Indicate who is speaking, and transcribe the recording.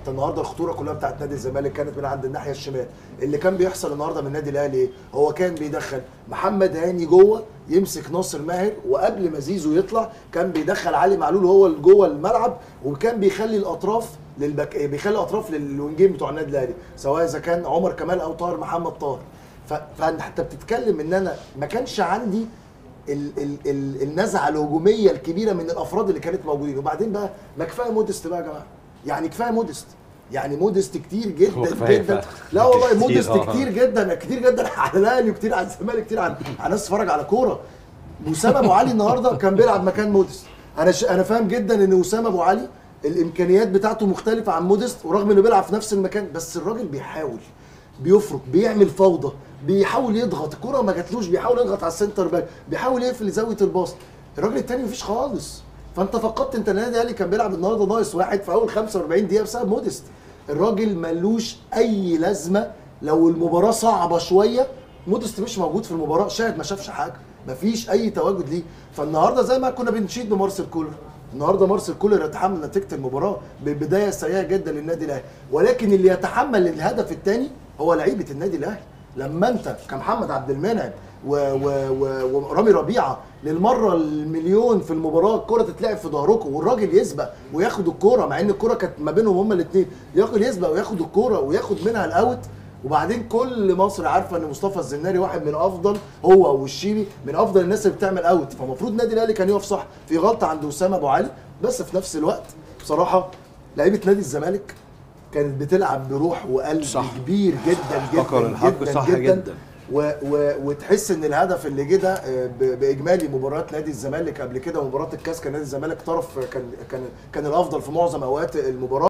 Speaker 1: انت النهارده الخطوره كلها بتاعت نادي الزمالك كانت من عند الناحيه الشمال اللي كان بيحصل النهارده من النادي الاهلي ايه هو كان بيدخل محمد هاني جوه يمسك ناصر ماهر وقبل ما زيزو يطلع كان بيدخل علي معلول هو اللي جوه الملعب وكان بيخلي الاطراف للبك... بيخلي الاطراف للوينجين بتوع النادي الاهلي سواء اذا كان عمر كمال او طاهر محمد طاهر ف... فانت بتتكلم ان انا ما كانش عندي ال ال ال النزعه الهجوميه الكبيره من الافراد اللي كانت موجودين وبعدين بقى ما كفايه مودست بقى يا جماعه يعني كفايه مودست يعني مودست كتير
Speaker 2: هو
Speaker 1: جدا
Speaker 2: كفاية
Speaker 1: جدا
Speaker 2: فعلا.
Speaker 1: لا والله
Speaker 2: كتير،
Speaker 1: مودست
Speaker 2: آه.
Speaker 1: كتير جدا كتير جدا على الاهلي وكتير على الزمالك كتير على على ناس تتفرج على كوره وسام ابو علي النهارده كان بيلعب مكان مودست انا ش... انا فاهم جدا ان وسام ابو علي الامكانيات بتاعته مختلفه عن مودست ورغم انه بيلعب في نفس المكان بس الراجل بيحاول بيفرك بيعمل فوضى بيحاول يضغط الكره ما جاتلوش بيحاول يضغط على السنتر باك بيحاول يقفل زاويه الباص الراجل التاني مفيش خالص فانت فقدت انت النادي الاهلي كان بيلعب النهارده ناقص واحد في اول 45 دقيقه بسبب مودست الراجل ملوش اي لازمه لو المباراه صعبه شويه مودست مش موجود في المباراه شاهد ما شافش حاجه مفيش اي تواجد ليه فالنهارده زي ما كنا بنشيد بمارسيل كولر النهارده مارسيل كولر يتحمل نتيجه المباراه ببدايه سيئه جدا للنادي الاهلي ولكن اللي يتحمل الهدف الثاني هو لعيبه النادي الاهلي لما انت كمحمد عبد المنعم و- و- و- ورامي ربيعه للمره المليون في المباراه الكره تتلعب في ظهركم والراجل يسبق وياخد الكره مع ان الكره كانت ما بينهم هما الاثنين ياخد يسبق وياخد الكره وياخد منها الاوت وبعدين كل مصر عارفه ان مصطفى الزناري واحد من افضل هو والشيبي من افضل الناس اللي بتعمل اوت فالمفروض النادي الاهلي كان يقف صح في غلطه عند اسامه ابو علي بس في نفس الوقت بصراحه لعيبه نادي الزمالك كانت بتلعب بروح وقلب
Speaker 2: صح.
Speaker 1: كبير جدا جدا
Speaker 2: افتكر الحق
Speaker 1: جدا
Speaker 2: صح
Speaker 1: جدا,
Speaker 2: جدا.
Speaker 1: و و وتحس ان الهدف اللي جه ده آه، ب- باجمالي مباريات نادي الزمالك قبل كده مباراه الكاس كان نادي الزمالك طرف كان كان كان الافضل في معظم اوقات المباراه